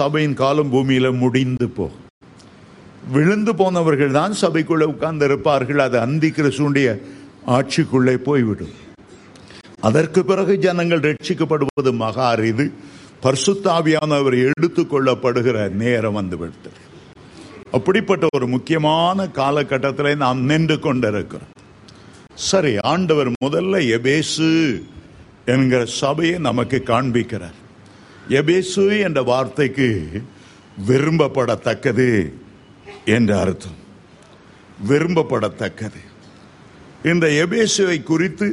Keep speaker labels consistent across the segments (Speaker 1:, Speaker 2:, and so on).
Speaker 1: சபையின் காலம் பூமியில முடிந்து போகும் விழுந்து போனவர்கள் தான் சபைக்குள்ளே உட்கார்ந்து இருப்பார்கள் அது அந்தி கிறிஸ்துடைய ஆட்சிக்குள்ளே போய்விடும் அதற்கு பிறகு ஜனங்கள் ரட்சிக்கப்படுவது மகா அரிது பரிசுத்தாவியானவர் எடுத்துக்கொள்ளப்படுகிற நேரம் வந்துவிட்டது அப்படிப்பட்ட ஒரு முக்கியமான காலகட்டத்தில் நாம் நின்று கொண்டிருக்கிறோம் சரி ஆண்டவர் முதல்ல எபேசு என்கிற சபையை நமக்கு காண்பிக்கிறார் எபேசு என்ற வார்த்தைக்கு விரும்பப்படத்தக்கது என்ற அர்த்தம் விரும்பப்படத்தக்கது இந்த எபேசுவை குறித்து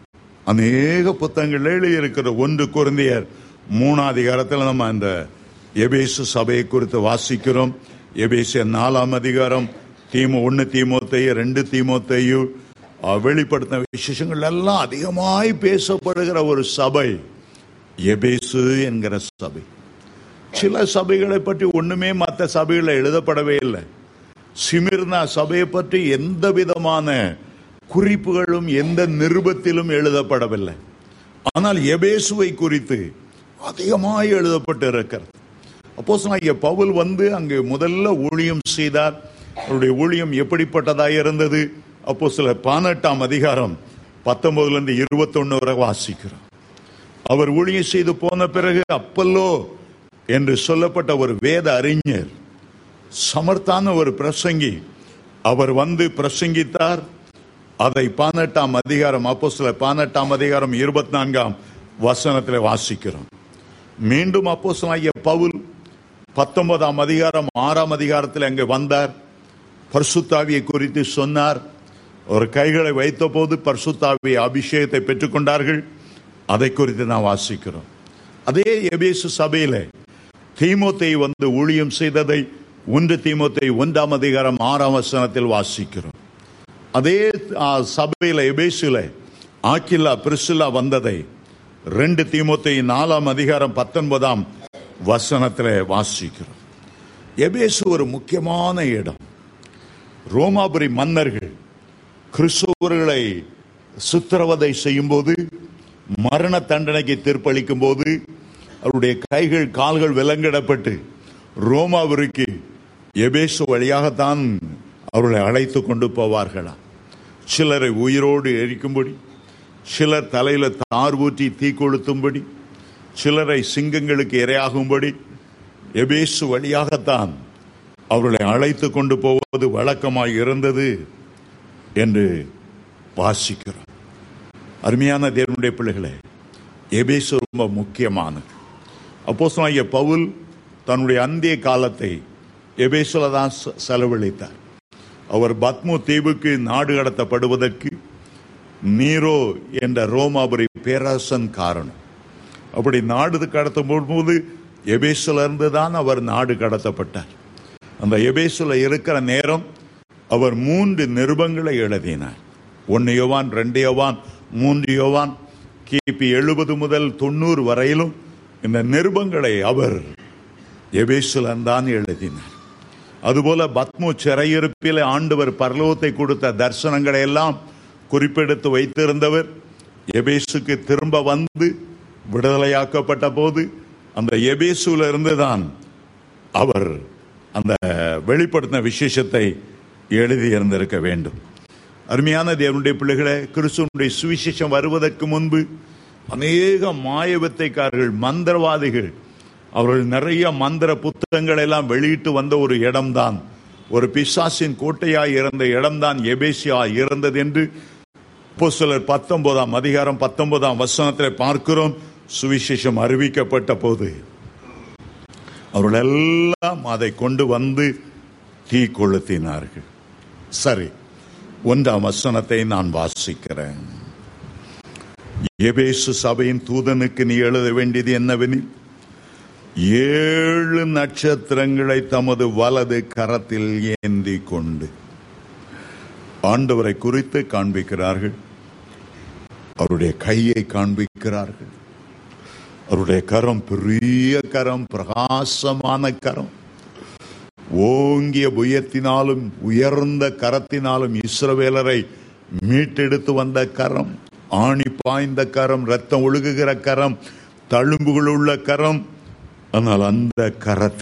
Speaker 1: அநேக புத்தகங்கள் எழுதியிருக்கிற ஒன்று குருந்தியர் மூணாம் அதிகாரத்தில் நம்ம அந்த எபேசு சபையை குறித்து வாசிக்கிறோம் எபேசிய நாலாம் அதிகாரம் தீமு ஒன்று தீமோத்தையு ரெண்டு தீமோத்தையு அஹ், வெளிப்படுத்தின விசேஷங்கள் எல்லாம் அதிகமாய் பேசப்படுகிற ஒரு சபை எபேசு என்கிற சபை சில சபைகளை பற்றி ஒண்ணுமே மற்ற சபைகளில் எழுதப்படவே இல்லை சிமிர்னா சபையை பற்றி எந்த விதமான குறிப்புகளும் எந்த நிருபத்திலும் எழுதப்படவில்லை ஆனால் எபேசுவை குறித்து அதிகமாய் எழுதப்பட்டு இருக்கிறது அப்போ பவுல் வந்து அங்கு முதல்ல ஊழியம் செய்தார் அவருடைய ஊழியம் எப்படிப்பட்டதாக இருந்தது அப்போ சில பதினெட்டாம் அதிகாரம் பத்தொன்பதுல இருந்து இருபத்தொன்னு வரை வாசிக்கிறோம் அவர் ஊழியம் செய்து போன பிறகு அப்பல்லோ என்று சொல்லப்பட்ட ஒரு வேத அறிஞர் சமர்த்தான ஒரு பிரசங்கி அவர் வந்து பிரசங்கித்தார் அதை பதினெட்டாம் அதிகாரம் அப்போ சில பதினெட்டாம் அதிகாரம் இருபத்தி நான்காம் வசனத்தில் வாசிக்கிறோம் மீண்டும் அப்போ பவுல் பத்தொன்பதாம் அதிகாரம் ஆறாம் அதிகாரத்தில் அங்கே வந்தார் பரிசுத்தாவியை குறித்து சொன்னார் ஒரு கைகளை வைத்த போது பரிசுத்தாவிய அபிஷேகத்தை பெற்றுக்கொண்டார்கள் அதை குறித்து நான் வாசிக்கிறோம் அதே எபேசு சபையில தீமோத்தை வந்து ஊழியம் செய்ததை ஒன்று தீமோத்தை ஒன்றாம் அதிகாரம் ஆறாம் வசனத்தில் வாசிக்கிறோம் அதே ஆ, சபையில எபேசுல ஆக்கில்லா பிரிசில்லா வந்ததை ரெண்டு தீமோத்தை நாலாம் அதிகாரம் பத்தொன்பதாம் வசனத்தில் வாசிக்கிறோம் எபேசு ஒரு முக்கியமான இடம் ரோமாபுரி மன்னர்கள் கிறிஸ்தவர்களை சித்திரவதை செய்யும் போது மரண தண்டனைக்கு தீர்ப்பளிக்கும் போது அவருடைய கைகள் கால்கள் விலங்கிடப்பட்டு ரோமாபுரிக்கு எபேசு வழியாகத்தான் அவர்களை அழைத்து கொண்டு போவார்களாம் சிலரை உயிரோடு எரிக்கும்படி சிலர் தலையில தார் ஊற்றி தீ கொளுத்தும்படி சிலரை சிங்கங்களுக்கு இரையாகும்படி எபேசு வழியாகத்தான் அவர்களை அழைத்து கொண்டு போவது வழக்கமாய் இருந்தது என்று வாசிக்கிறோம் அருமையான தேவனுடைய பிள்ளைகளே எபேசு ரொம்ப முக்கியமானது அப்போ பவுல் தன்னுடைய அந்திய காலத்தை எபேசுல தான் செ- செலவழித்தார் அவர் பத்மு தீவுக்கு நாடு கடத்தப்படுவதற்கு நீரோ என்ற ரோமாபுரி பேரரசன் காரணம் அப்படி நாடு கடத்தும் போது எபேசுல இருந்து தான் அவர் நாடு கடத்தப்பட்டார் அந்த எபேசுல இருக்கிற நேரம் அவர் மூன்று நிருபங்களை எழுதினார் ஒன்னு யோவான் ரெண்டு யோவான் மூன்று யோவான் கிபி எழுபது முதல் தொண்ணூறு வரையிலும் இந்த நிருபங்களை அவர் எபேசுல தான் எழுதினார் அதுபோல பத்மு சிறையிருப்பில் ஆண்டவர் பரலோகத்தை கொடுத்த தரிசனங்களை எல்லாம் குறிப்பெடுத்து வைத்திருந்தவர் எபேசுக்கு திரும்ப வந்து விடுதலையாக்கப்பட்ட போது அந்த எபேசுல இருந்துதான் அவர் அந்த வெளிப்படுத்தின விசேஷத்தை எழுதி இருந்திருக்க வேண்டும் அருமையான தேவனுடைய பிள்ளைகளே கிறிஸ்துவனுடைய சுவிசேஷம் வருவதற்கு முன்பு அநேக மாய வித்தைக்காரர்கள் மந்திரவாதிகள் அவர்கள் நிறைய மந்திர புத்தகங்கள் எல்லாம் வெளியிட்டு வந்த ஒரு இடம்தான் ஒரு பிசாசின் கோட்டையாய் இருந்த இடம்தான் எபேசியா இருந்தது என்று அப்போஸ்தலர் பத்தொன்பதாம் அதிகாரம் பத்தொன்பதாம் வசனத்தில் பார்க்கிறோம் சுவிசேஷம் அறிவிக்கப்பட்ட போது அவர்கள் எல்லாம் அதை கொண்டு வந்து தீ கொளுத்தினார்கள் சரி ஒன்றாம் வசனத்தை நான் வாசிக்கிறேன் எபேசு சபையின் தூதனுக்கு நீ எழுத வேண்டியது என்னவெனில் ஏழு நட்சத்திரங்களை தமது வலது கரத்தில் ஏந்தி கொண்டு ஆண்டவரை குறித்து காண்பிக்கிறார்கள் அவருடைய கையை காண்பிக்கிறார்கள் அவருடைய கரம் பெரிய கரம் பிரகாசமான கரம் ஓங்கிய புயத்தினாலும் உயர்ந்த கரத்தினாலும் இஸ்ரவேலரை மீட்டெடுத்து வந்த கரம் ஆணி பாய்ந்த கரம் ரத்தம் ஒழுகுகிற கரம் தழும்புகள் உள்ள கரம் ஆனால் அந்த கரத்தை